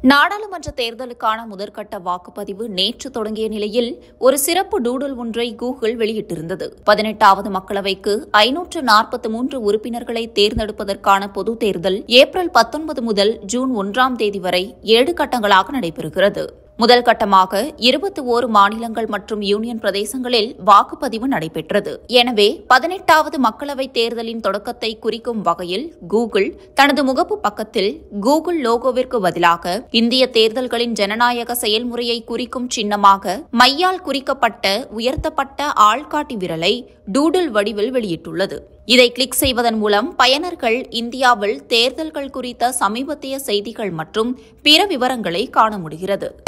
நாடாளுமன்ற தேர்தலுக்கான முதற்கட்ட வாக்குப்பதிவு நேற்று தொடங்கிய நிலையில் ஒரு சிறப்பு டூடல் ஒன்றை கூகுள் வெளியிட்டிருந்தது பதினெட்டாவது மக்களவைக்கு ஐநூற்று நாற்பத்தி மூன்று உறுப்பினர்களை தேர்ந்தெடுப்பதற்கான பொதுத் தேர்தல் ஏப்ரல் பத்தொன்பது முதல் ஜூன் ஒன்றாம் தேதி வரை ஏழு கட்டங்களாக நடைபெறுகிறது முதல் கட்டமாக இருபத்தி ஓரு மாநிலங்கள் மற்றும் யூனியன் பிரதேசங்களில் வாக்குப்பதிவு நடைபெற்றது எனவே பதினெட்டாவது மக்களவைத் தேர்தலின் தொடக்கத்தை குறிக்கும் வகையில் கூகுள் தனது முகப்பு பக்கத்தில் கூகுள் லோகோவிற்கு பதிலாக இந்திய தேர்தல்களின் ஜனநாயக செயல்முறையை குறிக்கும் சின்னமாக மையால் குறிக்கப்பட்ட உயர்த்தப்பட்ட ஆள்காட்டி விரலை டூடில் வடிவில் வெளியிட்டுள்ளது இதை கிளிக் செய்வதன் மூலம் பயனர்கள் இந்தியாவில் தேர்தல்கள் குறித்த சமீபத்திய செய்திகள் மற்றும் பிற விவரங்களை காண முடிகிறது